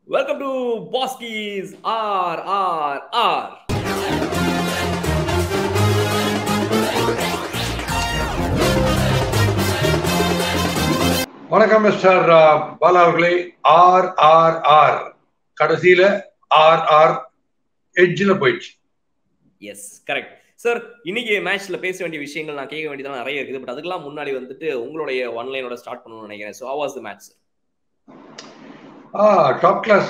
Welcome to Boski's RRR. வணக்கம் mister Bala அவர்களே R R R கடைசியில ஆர் ஆர் எட்ஜில் போயிடுச்சு எஸ் கரெக்ட் சார் இன்னைக்கு மேட்ச்ல பேச வேண்டிய விஷயங்கள் நான் கேட்க வேண்டியதெல்லாம் நிறைய இருக்குது பட் அதுக்கெல்லாம் முன்னாடி வந்துட்டு உங்களுடைய ஒன்லைனோட ஸ்டார்ட் பண்ணணும்னு நினைக்கிறேன் so was the match a top class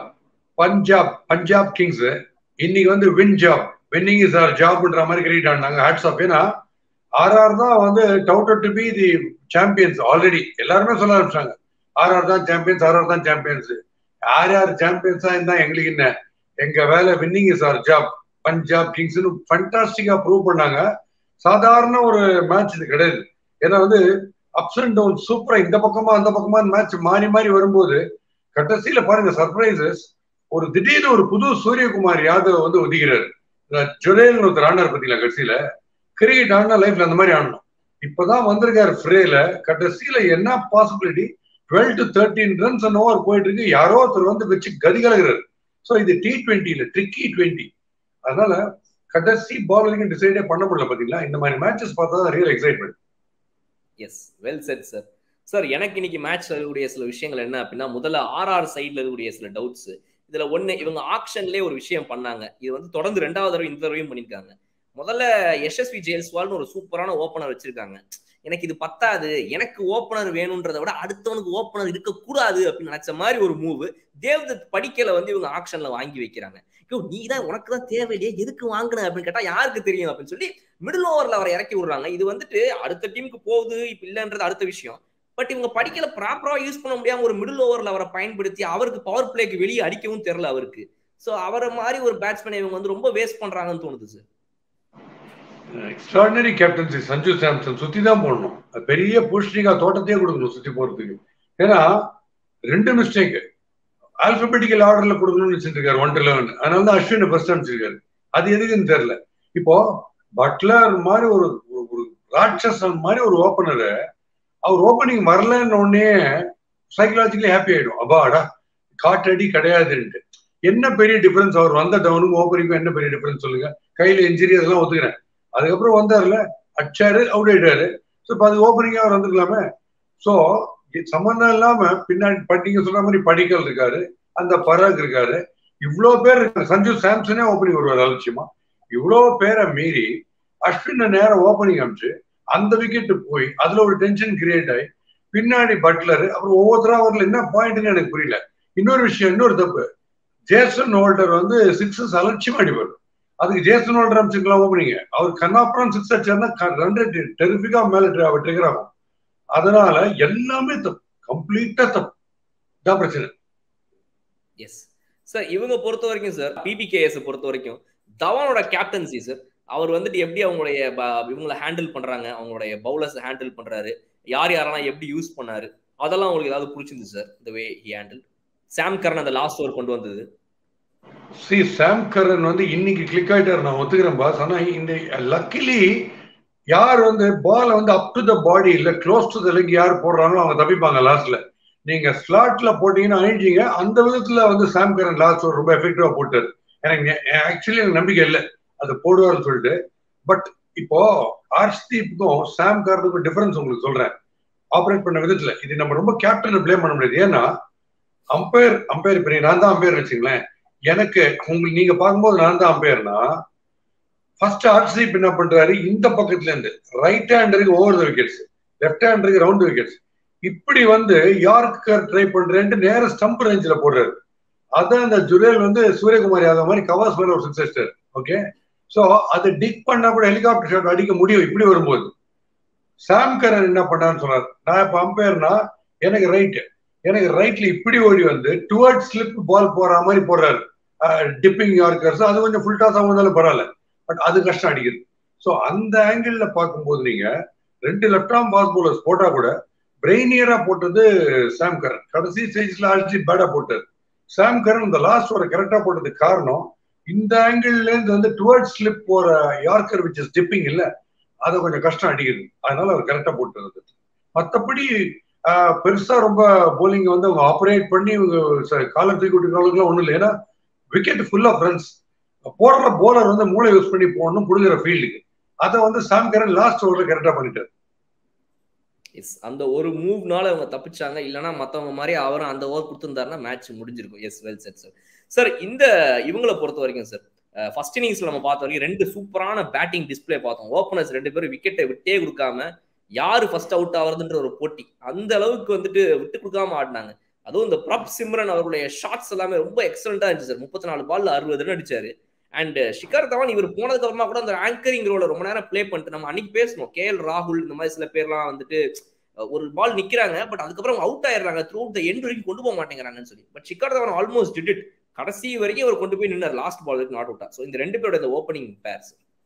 Punjab Punjab kings இன்னைக்கு வந்து win job winning is R ஜாப்ன்ற மாதிரி கிரியேட் ஆனாங்க ஹேட்ஸ் ஆஃப் ஏன்னா ஆர்ஆர் தான் வந்து touted to be the champions already எல்லாருமே சொல்ல ஆரம்பிச்சாங்க ஆர்ஆர் தான் சாம்பியன்ஸ் ஆர்ஆர் தான் சாம்பியன்ஸ் யார் யார் சாம்பியன்ஸா இருந்தா எங்களுக்கு என்ன எங்க வேலை winning is our job Punjab கிங்ஸ்னு ஃபண்டாஸ்டிக்கா ப்ரூவ் பண்ணாங்க சாதாரண ஒரு மேட்ச் இது கிடையாது ஏன்னா வந்து அப்ஸ் அண்ட் டவுன் சூப்பரா இந்த பக்கமா அந்த பக்கமா மேட்ச் மாறி மாறி வரும்போது கடைசியில பாருங்க சர்ப்ரைசஸ் ஒரு திடீர்னு ஒரு புது சூரியகுமார் யாதவ் வந்து ஒதுக்கிறாரு ஜுரேல் ஒருத்தர் ஆனார் பத்திங்களா கடைசியில கிரிக்கெட் ஆடினா லைஃப்ல அந்த மாதிரி ஆடணும் இப்பதான் வந்திருக்காரு ஃப்ரேல கடைசியில என்ன possibility twelve to thirteen runs and over போயிட்டு இருக்கு யாரோ ஒருத்தர் வந்து வச்சு கதி கலகிறாரு ஸோ இது டி ட்வெண்ட்டில ட்ரிக்கி டுவெண்ட்டி அதனால கடைசி பால் வரைக்கும் டிசைடே பண்ண முடியல பாத்தீங்களா இந்த மாதிரி மேட்சஸ் பார்த்தா தான் real excitement yes well said sir sir எனக்கு இன்னைக்கு மேட்ச்ல இருக்கக்கூடிய சில விஷயங்கள் என்ன அப்படின்னா முதல்ல ஆர்ஆர் சைட்ல இருக்கக்கூடிய சில டவுட்ஸ் இதுல ஒண்ணு இவங்க ஆக்ஷன்லேயே ஒரு விஷயம் பண்ணாங்க இது வந்து தொடர்ந்து ரெண்டாவது தடவை இந்த தடவையும் பண்ணியிருக்காங்க முதல்ல யசஸ்வி ஜெயல்ஸ்வால்னு ஒரு சூப்பரான ஓப்பனர் வச்சிருக்காங்க எனக்கு இது பத்தாது எனக்கு ஓப்பனர் வேணும்ன்றதை விட அடுத்தவனுக்கு ஓப்பனர் இருக்கக்கூடாது அப்படின்னு நினைச்ச மாதிரி ஒரு மூவ் தேவ்தத் படிக்கல வந்து இவங்க ஆக்ஷன்ல வாங்கி வைக்கிறாங்க ஐயோ நீ தான் உனக்கு தான் தேவையில்லையே எதுக்கு வாங்கின அப்படின்னு கேட்டா யாருக்கு தெரியும் அப்படின்னு சொல்லி மிடில் ஓவர்ல அவரை இறக்கி விடுறாங்க இது வந்துட்டு அடுத்த டீமுக்கு போகுது இப்ப இல்லைன்றது அடுத்த விஷயம் பட் இவங்க படிக்கல ப்ராப்பரா யூஸ் பண்ண முடியாம ஒரு மிடில் ஓவர்ல அவரை பயன்படுத்தி அவருக்கு பவர் பிளேக்கு வெளியே அடிக்கவும் தெரியல அவருக்கு சோ அவரை மாதிரி ஒரு பேட்ஸ்மேனை இவங்க வந்து ரொம்ப வேஸ்ட் பண்றாங்கன்னு தோணுது sir extraordinary captaincy Sanju Samson சுத்தி தான் போடணும் பெரிய பூஷ்டிகா தோட்டத்தையே கொடுக்கணும் சுத்தி போறதுக்கு ஏன்னா ரெண்டு மிஸ்டேக் ஆல்பபெட்டிக்கல் ஆர்டர்ல கொடுக்கணும்னு வச்சிருக்காரு ஒன் டு லெவன் அதனால தான் அஸ்வின் ஃபர்ஸ்ட் அனுப்பிச்சிருக்காரு அது எதுக்குன்னு தெரியல இப்போ பட்லர் மாதிரி ஒரு ஒரு ராட்சசன் மாதிரி ஒரு ஓப்பனரு அவர் ஓப்பனிங் வரலன்னு உடனே சைக்கலாஜிக்கலி ஹாப்பி ஆயிடும் அப்பாடா காட்டடி கிடையாதுன்ட்டு என்ன பெரிய டிஃபரன்ஸ் அவர் வந்த டவுனுக்கும் ஓப்பனிங்கும் என்ன பெரிய டிஃபரன்ஸ் சொல்லுங்க கையில இன்ஜுரி அதெல்லாம் ஒத்துக்கிறேன் அதுக்கப்புறம் வந்தார்ல அடிச்சாரு அவுட் ஆயிட்டாரு ஸோ இப்போ அது ஓப்பனிங்கா அவர் வந்துக்கலாமே ஸோ சம்மந்தம் இல்லாம பின்னாடி படிங்க சொல்ற மாதிரி படிக்கல் இருக்காரு அந்த பராக் இருக்காரு இவ்வளோ பேர் இருக்காங்க சஞ்சு சாம்சனே ஓப்பனிங் வருவார் அலட்சியமா இவ்வளோ பேரை மீறி அஸ்வின் நேரம் ஓப்பனிங் அமிச்சு அந்த விக்கெட்டு போய் அதுல ஒரு டென்ஷன் கிரியேட் ஆகி பின்னாடி பட்லர் அப்புறம் ஒவ்வொருத்தரா வரல என்ன பாயிண்ட்னு எனக்கு புரியல இன்னொரு விஷயம் இன்னொரு தப்பு ஜேசன் ஹோல்டர் வந்து சிக்ஸஸ் அலட்சியமா அடிப்பார் அதுக்கு ஜேசன் ஹோல்டர் அமைச்சுக்கலாம் ஓப்பனிங்க அவர் கண்ணாப்புறம் சிக்ஸ் அடிச்சாருன்னா ரன் ரேட் டெரிஃபிக்கா மேல அவர் ட்ரிகர் ஆகும் அதனால எல்லாமே தப்பு கம்ப்ளீட்டா தப்பு தான் பிரச்சனை எஸ் சார் இவங்க பொறுத்த வரைக்கும் சார் பிபிகேஎஸ் பொறுத்த வரைக்கும் தவானோட கேப்டன்சி சார் அவர் வந்துட்டு எப்படி அவங்களுடைய இவங்களை ஹேண்டில் பண்றாங்க அவங்களுடைய பவுலர்ஸ் ஹேண்டில் பண்றாரு யார் யாரெல்லாம் எப்படி யூஸ் பண்ணாரு அதெல்லாம் உங்களுக்கு ஏதாவது பிடிச்சிருந்து சார் இந்த way he handle Sam Curran அந்த லாஸ்ட் ஓவர் கொண்டு வந்தது சி சாம் கரன் வந்து இன்னைக்கு கிளிக் ஆயிட்டார் நான் ஒத்துக்கிறேன் பாஸ் ஆனா இந்த லக்கிலி யார் வந்து பால் வந்து அப் டு த பாடி இல்ல க்ளோஸ் டு த லெக் யார் போடுறாங்களோ அவங்க தப்பிப்பாங்க லாஸ்ட்ல நீங்க ஸ்லாட்ல போட்டீங்கன்னா அழிஞ்சீங்க அந்த விதத்துல வந்து சாம் கரன் லாஸ்ட் ஒரு ரொம்ப எஃபெக்டிவா போட்டாரு எனக்கு ஆக்சுவலி எனக்கு நம்பிக்கை இல்லை அது போடுவார்னு சொல்லிட்டு பட் இப்போ ஹர்ஷ்தீப்புக்கும் சாம் கரனுக்கும் டிஃபரன்ஸ் உங்களுக்கு சொல்றேன் ஆப்ரேட் பண்ண விதத்துல இது நம்ம ரொம்ப கேப்டனை பிளேம் பண்ண முடியாது ஏன்னா அம்பையர் அம்பையர் இப்போ நான் தான் அம்பையர் வச்சுங்களேன் எனக்கு உங்களுக்கு நீங்க பார்க்கும்போது நான் தான் அம்பையர்னா ஃபர்ஸ்ட் ஹர்ஷ்தீப் என்ன பண்றாரு இந்த பக்கத்துல இருந்து ரைட் ஹேண்டருக்கு ஓவர் த விக்கெட்ஸ் லெஃப்ட் ஹேண்டருக்கு ரவுண்ட் விக்கெட்ஸ் இப்படி வந்து யார்கர் ட்ரை பண்றேன்ட்டு நேர ஸ்டம்ப் ரேஞ்சில் போடுறாரு அதான் இந்த ஜுரேல் வந்து சூரியகுமார் யாதவ் மாதிரி கவாஸ் மேல ஒரு சிக்ஸர் ஓகே ஸோ அது டிக் பண்ணா கூட ஹெலிகாப்டர் ஷாட் அடிக்க முடியும் இப்படி வரும்போது சாம் கரன் என்ன பண்ணான்னு சொன்னார் நான் இப்போ அம்பையர்னா எனக்கு ரைட் எனக்கு ரைட்ல இப்படி ஓடி வந்து டுவர்ட் ஸ்லிப் பால் போற மாதிரி போடுறாரு டிப்பிங் யார்கர்ஸ் அது கொஞ்சம் ஃபுல் டாஸ் ஆகும்போதாலும் பரவாயில்ல பட் அது கஷ்டம் அடிக்குது ஸோ அந்த ஆங்கிள் பார்க்கும்போது நீங்க ரெண்டு லெஃப்ட் ஆம் ஃபாஸ்ட் பவுலர்ஸ் போட்டா கூட பிரெய்னியரா போட்டது சாம் கரன் கடைசி ஸ்டேஜ்ல அடிச்சு பேடா போட்டார் சாம் கரன் இந்த லாஸ்ட் ஒரு கரெக்டா போட்டதுக்கு காரணம் இந்த ஆங்கிள் இருந்து வந்து டுவர்ட் ஸ்லிப் போற யார்கர் விச் டிப்பிங் இல்ல அதை கொஞ்சம் கஷ்டம் அடிக்குது அதனால அவர் கரெக்டா போட்டுருது மற்றபடி பெருசா ரொம்ப போலிங் வந்து அவங்க ஆப்ரேட் பண்ணி இவங்க காலர் தூக்கி விட்டுருக்காங்களுக்குலாம் ஒண்ணும் இல்லை ஏன்னா விக்கெட் ஃபுல் ஆஃப் ரன்ஸ் போடுற போலர் வந்து மூளை யூஸ் பண்ணி போடணும் புடுங்குற ஃபீல்டுக்கு அதை வந்து சாம் கரன் லாஸ்ட் ஓவர்ல கரெக்டா பண்ணிட்டாரு எஸ் அந்த ஒரு மூவ்னால அவங்க தப்பிச்சாங்க இல்லைன்னா மத்தவங்க மாதிரி அவரும் அந்த ஓவர் கொடுத்துருந்தாருன்னா மேட்ச் முடிஞ்சிருக்கும் yes well said sir sir இந்த இவங்களை பொறுத்த வரைக்கும் சார் ஃபர்ஸ்ட் இன்னிங்ஸ்ல நம்ம பார்த்த வரைக்கும் ரெண்டு சூப்பரான பேட்டிங் டிஸ்பிளே பார்த்தோம் ஓப்பனர்ஸ் ரெண்டு பேரும் விக்கெட்டை விட்டே கொடுக்காம யாரு ஃபர்ஸ்ட் அவுட் ஆகுறதுன்ற ஒரு போட்டி அந்த அளவுக்கு வந்துட்டு விட்டு கொடுக்காம ஆடினாங்க அதுவும் இந்த பிரப் சிம்ரன் அவருடைய ஷாட்ஸ் எல்லாமே ரொம்ப எக்ஸலண்டா இருந்துச்சு சார் முப்பத்தி நாலு பால்ல அறுபது ரன் அடிச்சாரு அண்ட் ஷிகர் தவான் இவர் போனதுக்கு அப்புறமா கூட அந்த ஆங்கரிங் ரோல ரொம்ப நேரம் ப்ளே பண்ணிட்டு நம்ம அன்னைக்கு பேசணும் கே எல் ராகுல் இந்த மாதிரி சில பேர்லாம் வந்துட்டு ஒரு பால் நிக்கிறாங்க பட் அதுக்கப்புறம் அவுட் ஆயிடுறாங்க த்ரூ த எண்ட் வரைக்கும் கொண்டு போக மாட்டேங்கிறாங்கன்னு சொல்லி but Shikhar Dhawan almost did it கடைசி வரைக்கும் அவர் கொண்டு போய் நின்னார் லாஸ்ட் பால் வரைக்கும் நாட் அவுட்டா ஸோ இந்த ரெண்டு பேரோட இந்த ஓப்பனிங் பேர்ஸ்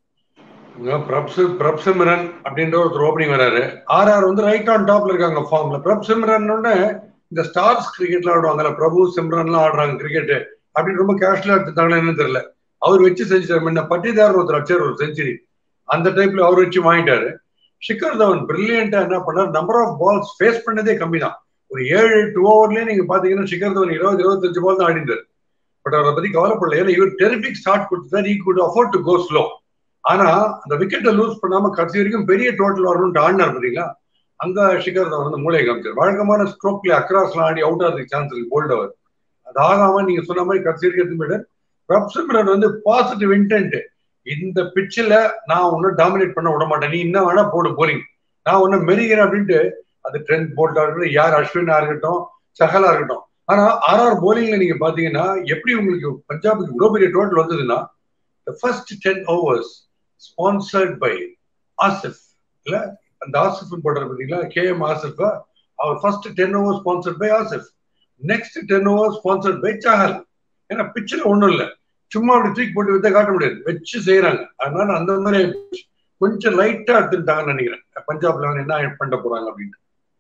பிரப்ஸ் பிரப்சிம்ரன் அப்படின்ற ஒருத்தர் ஓப்பனிங் வராரு ஆர் ஆர் வந்து ரைட் ஆன் டாப்ல இருக்காங்க ஃபார்ம்ல பிரப்சிம்ரன் இந்த ஸ்டார்ஸ் கிரிக்கெட்ல ஆடுவாங்கல்ல பிரபு சிம்ரன்லாம் ஆடுறாங்க கிரிக்கெட் அப்படின்னு ரொம்ப கேஷுவலா எடுத்துட்டாங்களா என்னன்னு தெரியல அவர் வச்சு செஞ்சுட்டாரு முன்ன பட்டிதார் ஒருத்தர் அடிச்சார் ஒரு செஞ்சுரி அந்த டைப்ல அவர் வச்சு வாங்கிட்டாரு ஷிகர் தவன் பிரில்லியண்டா என்ன பண்ணார் நம்பர் ஆஃப் பால்ஸ் ஃபேஸ் பண்ணதே கம்மி தான் ஒரு ஏழு எட்டு ஓவர்லயே நீங்க பாத்தீங்கன்னா ஷிகர் தவன் இருபது இருபத்தஞ்சு பால் தான் ஆடிந்தார் பட் அவரை பத்தி கவலைப்படல ஏன்னா இவர் டெரிபிக் ஸ்டார்ட் கொடுத்துதான் he could afford to go slow ஆனா அந்த விக்கெட்டை லூஸ் பண்ணாம கடைசி வரைக்கும் பெரிய டோட்டல் வரணும்னு ஆடினார் பார்த்தீங்களா அங்க ஷிகர் தவன் வந்து மூளை காமிச்சார் வழக்கமான ஸ்ட்ரோக்ல அக்ராஸ்லாம் ஆடி அவுட் ஆகிறதுக்கு சான்ஸ் இருக்கு போல்ட் அவர் அது ஆகாம நீங்க சொன்ன மாதிரி கடைசி வரைக்கும் எடுத்து ரப்சிம்ரன் வந்து பாசிட்டிவ் இன்டென்ட் இந்த பிச்சில் நான் ஒன்னும் டாமினேட் பண்ண விட மாட்டேன் நீ என்ன வேணா போடு போலிங் நான் ஒன்னும் மெரிகிறேன் அப்படின்ட்டு அது ட்ரெண்ட் போல்ட்டா இருக்கட்டும் யார் அஸ்வினா இருக்கட்டும் சஹலா இருக்கட்டும் ஆனா ஆர் ஆர் போலிங்ல நீங்க பாத்தீங்கன்னா எப்படி உங்களுக்கு பஞ்சாபுக்கு இவ்வளவு பெரிய டோட்டல் வந்ததுன்னா first ten overs sponsored by Asif இல்ல அந்த ஆசிஃப் போடுற பாத்தீங்களா கே எம் ஆசிஃப் அவர் first ten over sponsored by Asif next ten over sponsored by Chahal ஏன்னா பிச்சில் ஒண்ணும் இல்லை சும்மா அப்படி தூக்கி போட்டு வித்த காட்ட முடியாது வச்சு செய்யறாங்க அதனால அந்த மாதிரி கொஞ்சம் லைட்டா எடுத்துட்டாங்கன்னு நினைக்கிறேன் பஞ்சாப்ல என்ன பண்ண போறாங்க அப்படின்னு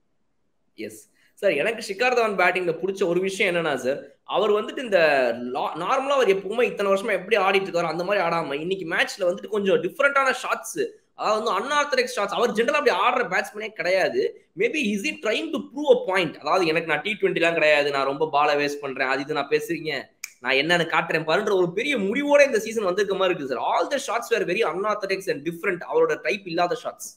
எஸ் சார் எனக்கு ஷிகார் தவான் பேட்டிங்ல பிடிச்ச ஒரு விஷயம் என்னன்னா சார் அவர் வந்துட்டு இந்த நார்மலா அவர் எப்பவுமே இத்தனை வருஷமா எப்படி ஆடிட்டு இருக்காரு அந்த மாதிரி ஆடாம இன்னைக்கு மேட்ச்ல வந்துட்டு கொஞ்சம் டிஃப்ரெண்டான ஷாட்ஸ் அதாவது வந்து அன்ஆர்த்தடாக்ஸ் ஷாட்ஸ் அவர் ஜென்ரலா அப்படி ஆடுற பேட்ஸ்மேனே கிடையாது maybe is it trying to prove a point அதாவது எனக்கு நான் டி டுவெண்ட்டிலாம் கிடையாது நான் ரொம்ப பாலை வேஸ்ட் பண்றேன் அது இது நான் பேசுறீங்க நான் என்னன்னு காட்டுறேன் பாருன்ற ஒரு பெரிய முடிவோட இந்த சீசன் வந்திருக்க மாதிரி இருக்கு sir all the shots were very unorthodox and different அவரோட டைப் இல்லாத ஷாட்ஸ்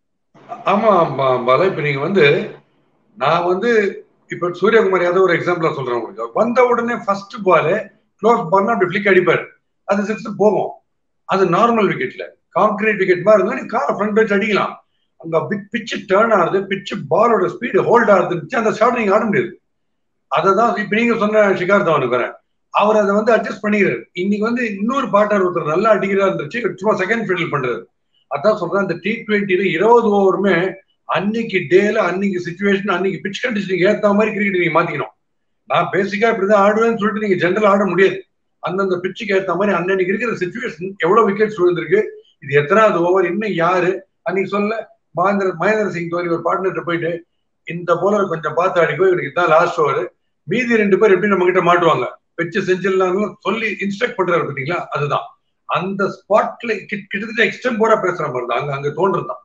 ஆமா பாலா இப்ப நீங்க வந்து நான் வந்து இப்ப சூரியகுமார் யாதவ் ஒரு எக்ஸாம்பிளா சொல்றேன் உங்களுக்கு வந்த உடனே ஃபர்ஸ்ட் பால் க்ளோஸ் பால் அப்படி ஃபிளிக் அடிப்பார் அது சிக்ஸ் போகும் அது நார்மல் விக்கெட்ல கான்கிரீட் விக்கெட் மாதிரி இருந்தா நீ காரை ஃப்ரண்ட் வச்சு அடிக்கலாம் அங்க பிச்சு டேர்ன் ஆகுது பிச்சு பாலோட ஸ்பீடு ஹோல்ட் ஆகுதுன்னு அந்த ஷாட் நீங்க ஆட முடியாது அதை தான் இப்ப நீங்க சொன்ன ஷிகார் தவனுக்கு வரேன் அவர் அதை வந்து அட்ஜஸ்ட் பண்ணிக்கிறாரு இன்னைக்கு வந்து இன்னொரு பாட்டர் ஒருத்தர் நல்லா அடிக்கிறா இருந்துச்சு சும்மா செகண்ட் ஃபீல்ட் பண்றாரு அதான் சொல்றேன் இந்த டி டுவெண்ட்டில இருபது ஓவருமே அன்னைக்கு டேல அன்னைக்கு சுச்சுவேஷன் அன்னைக்கு பிச் கண்டிஷனுக்கு ஏத்த மாதிரி கிரிக்கெட் நீங்க மாத்திக்கணும் நான் பேசிக்கா இப்படிதான் ஆடுவேன்னு சொல்லிட்டு நீங்க ஜென்ரல் ஆட முடியாது அந்தந்த பிச்சுக்கு ஏத்த மாதிரி அன்னைக்கு இருக்கிற சுச்சுவேஷன் எவ்வளவு விக்கெட்ஸ் விழுந்திருக்கு இது எத்தனாவது ஓவர் இன்னும் யாரு அன்னைக்கு சொல்ல மகேந்திர மகேந்திர சிங் தோனி ஒரு பார்ட்னர் போயிட்டு இந்த போலர் கொஞ்சம் பார்த்து அடிக்கோ இவருக்கு தான் லாஸ்ட் ஓவர் மீதி ரெண்டு பேர் எப்படி நம்ம கிட்ட மாட்டுவாங்க வச்சு செஞ்சிடலாம்னு சொல்லி இன்ஸ்ட்ரக்ட் பண்றாரு பாத்தீங்களா அதுதான் அந்த ஸ்பாட்ல கிட்டத்தட்ட எக்ஸ்டெம் போட பேசுற மாதிரி தான் அங்க அங்க தோன்றதுதான்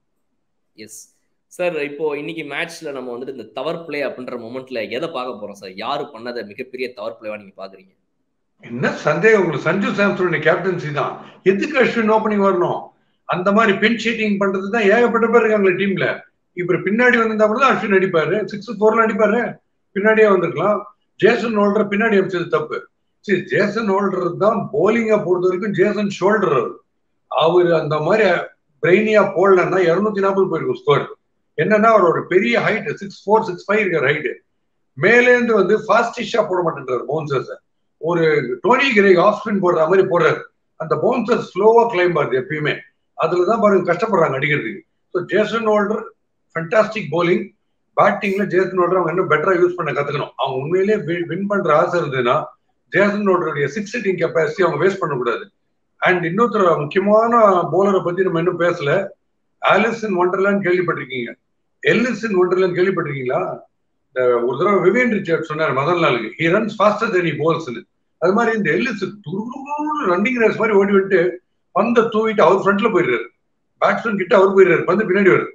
எஸ் சார் இப்போ இன்னைக்கு மேட்ச்ல நம்ம வந்துட்டு இந்த தவர் பிளே அப்படின்ற மொமெண்ட்ல எதை பார்க்க போறோம் சார் யாரு பண்ணத மிகப்பெரிய தவர் பிளேவா நீங்க பாக்குறீங்க என்ன சந்தேகம் உங்களுக்கு சஞ்சு சாம்சனுடைய கேப்டன்சி தான் எதுக்கு அஸ்வின் ஓப்பனிங் வரணும் அந்த மாதிரி பென் ஷீட்டிங் பண்றது தான் ஏகப்பட்ட பேர் இருக்காங்களே டீம்ல இப்ப பின்னாடி வந்திருந்தா கூட தான் அஸ்வின் அடிப்பாரு சிக்ஸ் ஃபோர்ல அடிப்பாரு பின்னாடியே வந்திருக்கலாம் ஜேசன் ஹோல்டர் பின்னாடி அடிச்சது தப்பு சரி ஜேசன் ஹோல்டர் தான் போலிங்கா பொறுத்த வரைக்கும் ஜேசன் ஷோல்டர் அவர் அந்த மாதிரி பிரெயினியா போடலன்னா இருநூத்தி நாற்பது போயிருக்கும் ஸ்கோர் என்னன்னா அவரோட பெரிய height six four six five இருக்கிற ஹைட் மேலேந்து வந்து ஃபாஸ்டிஷா போட மாட்டேன்றாரு பவுன்சர்ஸ் ஒரு டோனி கிரேக் ஆஃப் ஸ்பின் போடுற மாதிரி போடுறாரு அந்த பவுன்சர் ஸ்லோவா கிளைம் ஆகுது எப்பயுமே அதுலதான் பாருங்க கஷ்டப்படுறாங்க அடிக்கிறதுக்கு so Jason Holder fantastic bowling பேட்டிங்ல ஜேசன் ஹோல்டர் அவங்க இன்னும் பெட்டரா யூஸ் பண்ண கத்துக்கணும் அவங்க உண்மையிலேயே வின் பண்ற ஆசை இருந்ததுன்னா ஜேசன் ஹோல்டருடைய சிக்ஸ் சிட்டிங் கெப்பாசிட்டி அவங்க வேஸ்ட் பண்ணக்கூடாது அண்ட் இன்னொருத்தர் முக்கியமான போலரை பத்தி நம்ம இன்னும் பேசல ஆலிசன் ஒண்டர்லான்னு கேள்விப்பட்டிருக்கீங்க எல்லிசன் ஒண்டர்லான்னு கேள்விப்பட்டிருக்கீங்களா ஒரு தடவை விவேன் ரிச்சர்ட் சொன்னார் மதன் லாலுக்கு ஹி ரன்ஸ் ஃபாஸ்டர் தென் போல்ஸ்னு அது மாதிரி இந்த எல்லிஸ் ரன்னிங் ரேஸ் மாதிரி ஓடி விட்டு பந்த தூவிட்டு அவர் ஃப்ரண்ட்ல போயிடுறாரு பேட்ஸ்மேன் கிட்ட அவர் போயிடுறாரு பந்து பின்னாடி வருது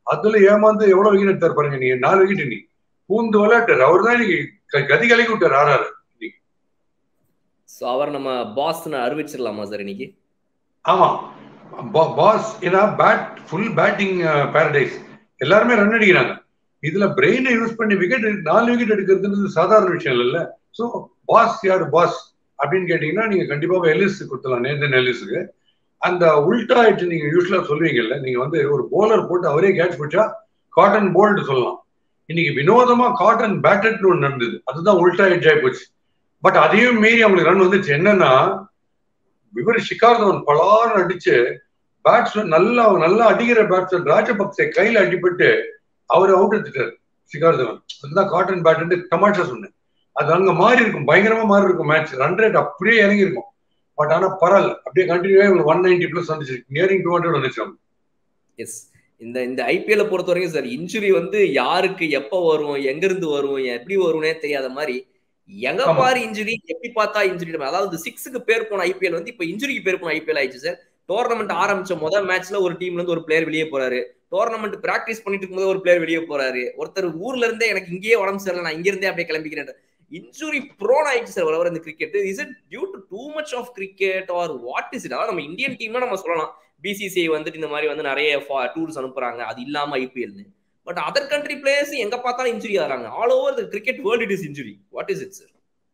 அதுல ஏமாந்து எவ்வளவு விக்கெட் எடுத்தார் பாருங்க நீங்க நாலு விக்கெட் நீ பூந்து விளையாட்டாரு அவர் தான் இன்னைக்கு க- கதி கலக்கி விட்டார் ஆறாரு ஸோ அவர் நம்ம பாஸ்ன்னு அறிவிச்சிடலாமா சார் இன்னைக்கு ஆமா பா- பாஸ் ஏன்னா பேட் ஃபுல் பேட்டிங் பாரடைஸ் எல்லாருமே ரன் அடிக்கிறாங்க இதுல பிரெயினை யூஸ் பண்ணி விக்கெட் நாலு விக்கெட் எடுக்கிறதுன்றது சாதாரண விஷயம் இல்லைல்ல ஸோ பாஸ் யார் பாஸ் அப்படின்னு கேட்டீங்கன்னா நீங்க கண்டிப்பாக எல்லிஸ் கொடுத்தலாம் நேந்தன் எல்லிஸுக்கு அந்த உல்டா ஆயிடுச்சு நீங்க யூஸ்வலா சொல்லுவீங்கல்ல நீங்க வந்து ஒரு போலர் போட்டு அவரே கேட்ச் பிடிச்சா காட்டன் போல்டு சொல்லலாம் இன்னைக்கு வினோதமா காட்டன் பேட்டட்னு ஒன்று நடந்தது அதுதான் உல்டா எட்ஜ் ஆகி போச்சு பட் அதையும் மீறி அவங்களுக்கு ரன் வந்துச்சு என்னன்னா இவர் ஷிகார் தவன் பலான்னு அடிச்சு பேட்ஸ்மேன் நல்லா நல்லா அடிக்கிற பேட்ஸ்மேன் ராஜபக்சே கையில அடிபட்டு அவர் அவுட் எடுத்துட்டாரு ஷிகார் தவன் அதுதான் காட்டன் பேட் தமாஷா சொன்னேன் அது அங்க மாறி இருக்கும் பயங்கரமா மாறி இருக்கும் மேட்ச் ரன் ரேட் அப்படியே இறங்கி இருக்கும் பட் ஆனா பரவாயில்ல அப்படியே கண்டினியூவா இவங்க ஒன் நைன்டி பிளஸ் வந்துச்சு நியரிங் டூ ஹண்ட்ரட் வந்துச்சு அவங்க. எஸ் இந்த இந்த ஐபிஎல்ல பொறுத்த வரைக்கும் சார் இன்ஜுரி வந்து யாருக்கு எப்ப வரும் எங்க இருந்து வரும் எப்படி வரும்னே தெரியாத மாதிரி எங்க ஆமா. பாரு இன்ஜுரி எப்படி பார்த்தா இன்ஜுரி அதாவது சிக்ஸுக்கு பேர் போன ஐபிஎல் வந்து இப்ப இன்ஜுரிக்கு பேர் போன ஐபிஎல் ஆயிடுச்சு சார் டோர்னமெண்ட் ஆரம்பிச்ச முதல் மேட்ச்ல ஒரு டீம்ல இருந்து ஒரு பிளேயர் வெளியே போறாரு டோர்னமெண்ட் பிராக்டிஸ் பண்ணிட்டு இருக்கும்போது ஒரு பிளேயர் வெளியே போறாரு ஒருத்தர் ஊர்ல இருந்தே எனக்கு இங்கேயே உடம்பு சரியில்லை நான் இங்க இருந்தே அப்படியே கிளம்பிக்கிறேன் இன்ஜுரி ப்ரோன் ஆயிடுச்சு சார் வர இந்த cricket is it due to too much of cricket or what is it அதாவது நம்ம இந்தியன் டீம்னா நம்ம சொல்லலாம் பிசிசிஐ வந்துட்டு இந்த மாதிரி வந்து நிறைய டூர்ஸ் அனுப்புறாங்க அது இல்லாம ஐபிஎல்னு பட் அதர் கண்ட்ரி பிளேயர்ஸ் எங்க பார்த்தாலும் இன்ஜுரி ஆறாங்க all over the cricket world it is injury what is it sir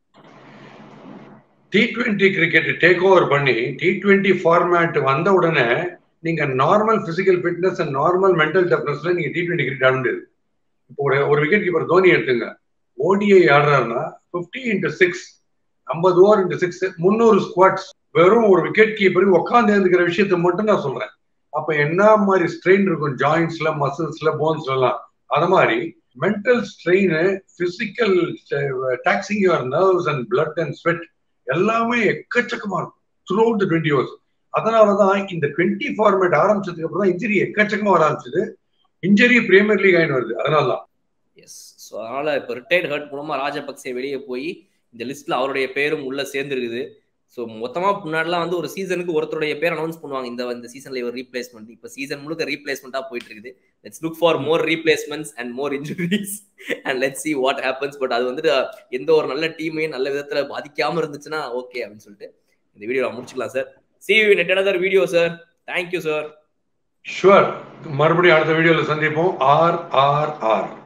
T twenty cricket take over பண்ணி டி டுவெண்ட்டி ஃபார்மேட் வந்த உடனே நீங்க normal physical fitness and normal mental டஃப்னஸ்ல நீங்க T twenty cricket ஆட முடியாது இப்போ ஒரு ஒரு விக்கெட் கீப்பர் தோனி எடுத்துங்க ஓடிஐ ஆடுறாருன்னா பிப்டி இன்ட்டு சிக்ஸ் ஐம்பது ஓவர் இன்ட்டு சிக்ஸ் முந்நூறு ஸ்குவாட்ஸ் வெறும் ஒரு விக்கெட் கீப்பருக்கு உட்காந்து எழுந்துக்கிற விஷயத்த மட்டும் நான் சொல்றேன் அப்ப என்ன மாதிரி ஸ்ட்ரெயின் இருக்கும் ஜாயின்ஸ்ல மசில்ஸ்ல போன்ஸ்ல எல்லாம் அது மாதிரி mental strain physical taxing your nerves and blood and sweat எல்லாமே எக்கச்சக்கமா இருக்கும் த்ரூ அவுட் டுவெண்ட்டி ஹவர்ஸ் அதனாலதான் இந்த டுவெண்ட்டி ஃபார்மேட் ஆரம்பிச்சதுக்கு அப்புறம் தான் இன்ஜுரி எக்கச்சக்கமா வர ஆரம்பிச்சது இன்ஜுரி பிரீமியர் லீக் ஆயின்னு வருது அதனால தான் எஸ் ஸோ அதனால இப்போ ரிட்டையர்ட் ஹர்ட் மூலமா ராஜபக்சே வெளியே போய் இந்த லிஸ்ட்ல அவருடைய பேரும் உள்ள சேர்ந்துருக்குது ஸோ மொத்தமா முன்னாடிலாம் வந்து ஒரு சீசனுக்கு ஒருத்தருடைய பேர் அனௌன்ஸ் பண்ணுவாங்க இந்த இந்த சீசன்ல ஒரு ரீப்ளேஸ்மெண்ட் இப்போ சீசன் முழுக்க ரீப்ளேஸ்மெண்ட்டா போயிட்டு இருக்குது let's look for more replacements and more injuries and let see what happens but அது வந்துட்டு எந்த ஒரு நல்ல டீமையும் நல்ல விதத்துல பாதிக்காம இருந்துச்சுன்னா ஓகே அப்படின்னு சொல்லிட்டு இந்த வீடியோ முடிச்சுக்கலாம் sir see you next another video sir thank you sir sure மறுபடியும் அடுத்த வீடியோல சந்திப்போம் ஆர் ஆர் ஆர்